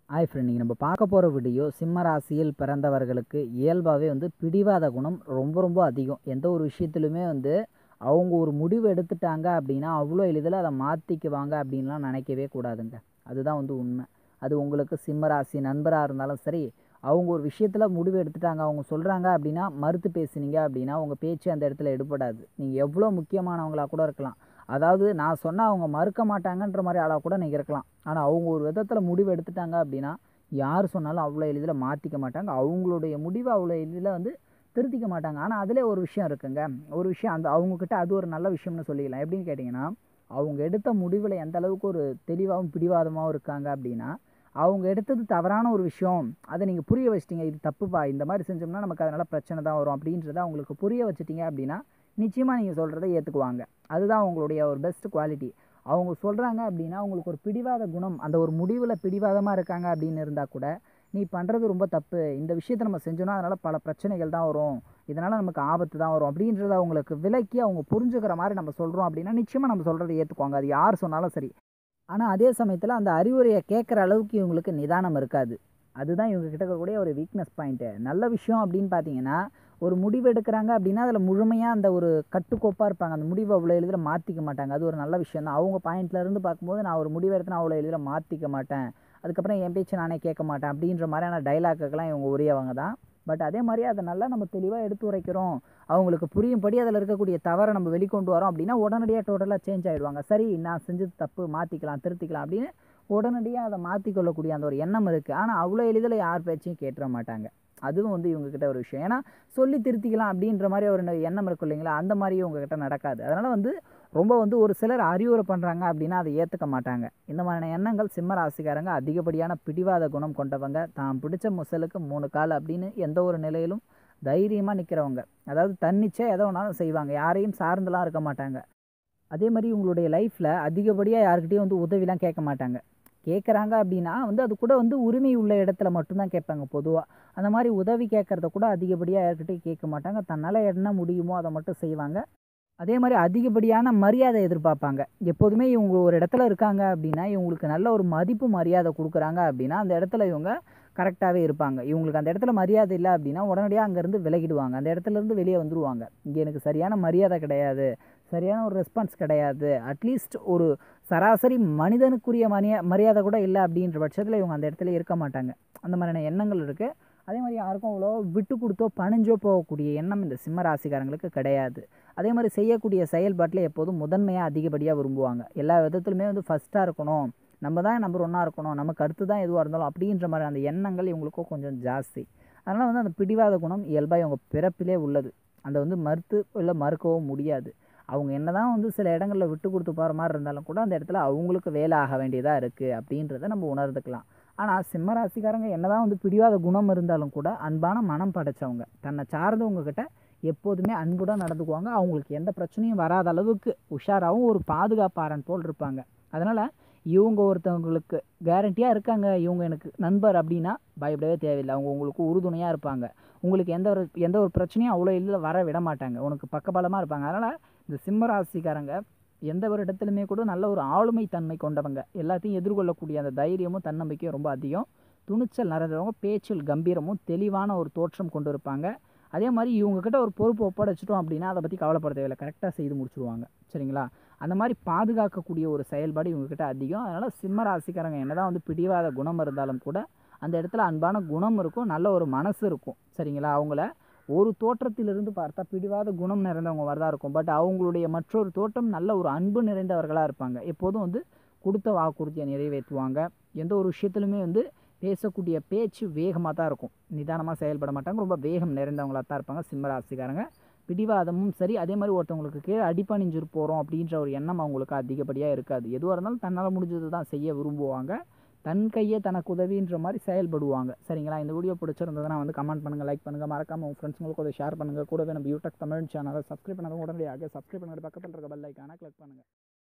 hi friend இன்றைக்கி நம்ம பார்க்க போகிற வீடியோ சிம்ம ராசியில் பிறந்தவர்களுக்கு இயல்பாகவே வந்து பிடிவாத குணம் ரொம்ப ரொம்ப அதிகம் எந்த ஒரு விஷயத்துலையுமே வந்து அவங்க ஒரு முடிவு எடுத்துட்டாங்க அப்படின்னா அவ்வளோ எளிதில் அதை மாற்றிக்குவாங்க அப்படின்லாம் நினைக்கவே கூடாதுங்க அதுதான் வந்து உண்மை அது உங்களுக்கு சிம்ம ராசி நண்பராக இருந்தாலும் சரி அவங்க ஒரு விஷயத்தில் முடிவு எடுத்துட்டாங்க அவங்க சொல்கிறாங்க அப்படின்னா மறுத்து பேசுனீங்க அப்படின்னா உங்கள் பேச்சு அந்த இடத்துல எடுபடாது நீங்கள் எவ்வளோ முக்கியமானவங்களாக கூட இருக்கலாம் அதாவது நான் சொன்னால் அவங்க மறுக்க மாட்டாங்கன்ற மாதிரி ஆளாக கூட நீங்கள் இருக்கலாம் ஆனால் அவங்க ஒரு விதத்தில் முடிவு எடுத்துட்டாங்க அப்படின்னா யார் சொன்னாலும் அவ்வளோ எளிதில் மாற்றிக்க மாட்டாங்க அவங்களுடைய முடிவை அவ்வளோ எளிதில் வந்து திருத்திக்க மாட்டாங்க ஆனால் அதிலே ஒரு விஷயம் இருக்குங்க ஒரு விஷயம் அந்த அவங்கக்கிட்ட அது ஒரு நல்ல விஷயம்னு சொல்லிக்கலாம் எப்படின்னு கேட்டிங்கன்னா அவங்க எடுத்த முடிவில் எந்த அளவுக்கு ஒரு தெளிவாகவும் பிடிவாதமாகவும் இருக்காங்க அப்படின்னா அவங்க எடுத்தது தவறான ஒரு விஷயம் அதை நீங்கள் புரிய வச்சிட்டீங்க இது தப்புப்பா இந்த மாதிரி செஞ்சோம்னா நமக்கு அதனால் பிரச்சனை தான் வரும் அப்படின்றத அவங்களுக்கு புரிய வச்சிட்டீங்க அப்படின்னா நிச்சயமாக நீங்கள் சொல்கிறத ஏற்றுக்குவாங்க அதுதான் அவங்களுடைய ஒரு பெஸ்ட் குவாலிட்டி அவங்க சொல்கிறாங்க அப்படின்னா அவங்களுக்கு ஒரு பிடிவாத குணம் அந்த ஒரு முடிவில் பிடிவாதமாக இருக்காங்க அப்படின்னு இருந்தால் கூட நீ பண்ணுறது ரொம்ப தப்பு இந்த விஷயத்தை நம்ம செஞ்சோன்னா அதனால் பல பிரச்சனைகள் தான் வரும் இதனால் நமக்கு ஆபத்து தான் வரும் அப்படின்றத அவங்களுக்கு விலக்கி அவங்க புரிஞ்சுக்கிற மாதிரி நம்ம சொல்கிறோம் அப்படின்னா நிச்சயமாக நம்ம சொல்கிறத ஏற்றுக்குவாங்க அது யார் சொன்னாலும் சரி ஆனால் அதே சமயத்தில் அந்த அறிவுரையை கேட்குற அளவுக்கு இவங்களுக்கு நிதானம் இருக்காது அதுதான் இவங்க கிட்ட இருக்கக்கூடிய ஒரு வீக்னஸ் பாயிண்ட்டு நல்ல விஷயம் அப்படின்னு பார்த்தீங்கன்னா ஒரு முடிவு எடுக்கிறாங்க அப்படின்னா அதில் முழுமையாக அந்த ஒரு கட்டுக்கோப்பாக இருப்பாங்க அந்த முடிவை அவ்வளோ எளிதில் மாற்றிக்க மாட்டாங்க அது ஒரு நல்ல விஷயம் தான் அவங்க பாயிண்ட்ல இருந்து பார்க்கும்போது நான் ஒரு முடிவு எடுத்து நான் அவ்வளோ எளிதில் மாற்றிக்க மாட்டேன் அதுக்கப்புறம் என் பேச்சு நானே கேட்க மாட்டேன் அப்படின்ற மாதிரியான டைலாக்குக்கெல்லாம் இவங்க உரியவங்க தான் பட் அதே மாதிரி அதை நல்லா நம்ம தெளிவாக எடுத்து உரைக்கிறோம் அவங்களுக்கு புரியும்படி அதில் இருக்கக்கூடிய தவறை நம்ம வெளிக்கொண்டு வரோம் அப்படின்னா உடனடியாக டோட்டலாக சேஞ்ச் ஆகிடுவாங்க சரி நான் செஞ்சது தப்பு மாற்றிக்கலாம் திருத்திக்கலாம் அப்படின்னு உடனடியாக அதை மாற்றிக்கொள்ளக்கூடிய அந்த ஒரு எண்ணம் இருக்குது ஆனால் அவ்வளோ எளிதில் யார் பேச்சையும் கேட்டுற மாட்டாங்க அதுவும் வந்து இவங்ககிட்ட ஒரு விஷயம் ஏன்னா சொல்லி திருத்திக்கலாம் அப்படின்ற மாதிரி ஒரு எண்ணம் இருக்கும் இல்லைங்களா அந்த மாதிரி உங்ககிட்ட நடக்காது அதனால் வந்து ரொம்ப வந்து ஒரு சிலர் அறிவுரை பண்ணுறாங்க அப்படின்னா அதை ஏற்றுக்க மாட்டாங்க இந்த மாதிரியான எண்ணங்கள் சிம்ம ராசிக்காரங்க அதிகப்படியான பிடிவாத குணம் கொண்டவங்க தான் பிடிச்ச முசலுக்கு மூணு கால் அப்படின்னு எந்த ஒரு நிலையிலும் தைரியமாக நிற்கிறவங்க அதாவது தன்னிச்சை எதை வேணாலும் செய்வாங்க யாரையும் சார்ந்தெல்லாம் இருக்க மாட்டாங்க அதே மாதிரி உங்களுடைய லைஃப்பில் அதிகப்படியாக யாருக்கிட்டையும் வந்து உதவிலாம் கேட்க மாட்டாங்க கேட்குறாங்க அப்படின்னா வந்து அது கூட வந்து உரிமை உள்ள இடத்துல மட்டும்தான் கேட்பாங்க பொதுவாக அந்த மாதிரி உதவி கேட்குறத கூட அதிகப்படியாக யார்கிட்டையும் கேட்க மாட்டாங்க தன்னால் என்ன முடியுமோ அதை மட்டும் செய்வாங்க அதே மாதிரி அதிகப்படியான மரியாதை எதிர்பார்ப்பாங்க எப்போதுமே இவங்க ஒரு இடத்துல இருக்காங்க அப்படின்னா இவங்களுக்கு நல்ல ஒரு மதிப்பு மரியாதை கொடுக்குறாங்க அப்படின்னா அந்த இடத்துல இவங்க கரெக்டாகவே இருப்பாங்க இவங்களுக்கு அந்த இடத்துல மரியாதை இல்லை அப்படின்னா உடனடியாக அங்கேருந்து விலகிடுவாங்க அந்த இடத்துலேருந்து வெளியே வந்துடுவாங்க இங்கே எனக்கு சரியான மரியாதை கிடையாது சரியான ஒரு ரெஸ்பான்ஸ் கிடையாது அட்லீஸ்ட் ஒரு சராசரி மனிதனுக்குரிய மரியா மரியாதை கூட இல்லை அப்படின்ற பட்சத்தில் இவங்க அந்த இடத்துல இருக்க மாட்டாங்க அந்த மாதிரியான எண்ணங்கள் இருக்குது அதே மாதிரி யாருக்கும் அவ்வளோ விட்டு கொடுத்தோ பணிஞ்சோ போகக்கூடிய எண்ணம் இந்த சிம்ம ராசிக்காரங்களுக்கு கிடையாது அதே மாதிரி செய்யக்கூடிய செயல்பாட்டில் எப்போதும் முதன்மையாக அதிகப்படியாக விரும்புவாங்க எல்லா விதத்துலையுமே வந்து ஃபஸ்ட்டாக இருக்கணும் நம்ம தான் நம்பர் ஒன்னாக இருக்கணும் நமக்கு அடுத்து தான் எதுவாக இருந்தாலும் அப்படின்ற மாதிரி அந்த எண்ணங்கள் இவங்களுக்கும் கொஞ்சம் ஜாஸ்தி அதனால் வந்து அந்த பிடிவாத குணம் இயல்பாக இவங்க பிறப்பிலே உள்ளது அந்த வந்து மறுத்து இல்லை மறுக்கவும் முடியாது அவங்க என்ன தான் வந்து சில இடங்களில் விட்டு கொடுத்து போகிற மாதிரி இருந்தாலும் கூட அந்த இடத்துல அவங்களுக்கு வேலை ஆக வேண்டியதாக இருக்குது அப்படின்றத நம்ம உணர்ந்துக்கலாம் ஆனால் சிம்ம ராசிக்காரங்க என்ன தான் வந்து பிடிவாத குணம் இருந்தாலும் கூட அன்பான மனம் படைச்சவங்க தன்னை சார்ந்தவங்க கிட்ட எப்போதுமே அன்புடன் நடந்துக்குவாங்க அவங்களுக்கு எந்த பிரச்சனையும் வராத அளவுக்கு உஷாராகவும் ஒரு பாதுகாப்பாரன் போல் இருப்பாங்க அதனால் இவங்க ஒருத்தவங்களுக்கு கேரண்டியாக இருக்காங்க இவங்க எனக்கு நண்பர் அப்படின்னா பயப்படவே தேவையில்லை அவங்க உங்களுக்கு உறுதுணையாக இருப்பாங்க உங்களுக்கு எந்த ஒரு எந்த ஒரு பிரச்சனையும் அவ்வளோ எளிதில் வர விட மாட்டாங்க உனக்கு பக்கபலமாக இருப்பாங்க அதனால் இந்த சிம்ம ராசிக்காரங்க எந்த ஒரு இடத்துலையுமே கூட நல்ல ஒரு ஆளுமை தன்மை கொண்டவங்க எல்லாத்தையும் எதிர்கொள்ளக்கூடிய அந்த தைரியமும் தன்னம்பிக்கையும் ரொம்ப அதிகம் துணிச்சல் நிறைஞ்சவங்க பேச்சில் கம்பீரமும் தெளிவான ஒரு தோற்றம் கொண்டு இருப்பாங்க அதே மாதிரி இவங்கக்கிட்ட ஒரு பொறுப்பு ஒப்படைச்சிட்டோம் அப்படின்னா அதை பற்றி கவலைப்பட தேவையில்லை கரெக்டாக செய்து முடிச்சுடுவாங்க சரிங்களா அந்த மாதிரி பாதுகாக்கக்கூடிய ஒரு செயல்பாடு இவங்கக்கிட்ட அதிகம் அதனால் சிம்ம ராசிக்காரங்க என்ன தான் வந்து பிடிவாத குணம் இருந்தாலும் கூட அந்த இடத்துல அன்பான குணம் இருக்கும் நல்ல ஒரு மனசு இருக்கும் சரிங்களா அவங்கள ஒரு தோற்றத்திலிருந்து பார்த்தா பிடிவாத குணம் நிறைந்தவங்க வரதா இருக்கும் பட் அவங்களுடைய மற்றொரு தோற்றம் நல்ல ஒரு அன்பு நிறைந்தவர்களாக இருப்பாங்க எப்போதும் வந்து கொடுத்த வாக்குறுதியை நிறைவேற்றுவாங்க எந்த ஒரு விஷயத்துலையுமே வந்து பேசக்கூடிய பேச்சு வேகமாக தான் இருக்கும் நிதானமாக செயல்பட மாட்டாங்க ரொம்ப வேகம் நிறைந்தவங்களாக தான் இருப்பாங்க சிம்மராசிக்காரங்க பிடிவாதமும் சரி அதே மாதிரி ஒருத்தவங்களுக்கு கீழே அடிப்பணிஞ்சிரு போகிறோம் அப்படின்ற ஒரு எண்ணம் அவங்களுக்கு அதிகப்படியாக இருக்காது எதுவாக இருந்தாலும் தன்னால் முடிஞ்சது தான் செய்ய விரும்புவாங்க தன் கையே தனக்கு உதவின்ற மாதிரி செயல்படுவாங்க சரிங்களா இந்த வீடியோ பிடிச்சிருந்ததுன்னா வந்து கமெண்ட் பண்ணுங்கள் லைக் பண்ணுங்கள் மறக்காமல் உங்கள் ஃப்ரெண்ட்ஸுங்களுக்கு அதை ஷேர் பண்ணுங்கள் கூடவே நம்ம யூடியூப் தமிழ் சேனலை சப்ஸ்கிரைப் பண்ணாலும் உடனடியாக சப்ஸ்கிரைப் பண்ணுங்கள் பக்கத்தில் இருக்க பெல் ஐக்கான கிளிக் பண்ணுங்கள்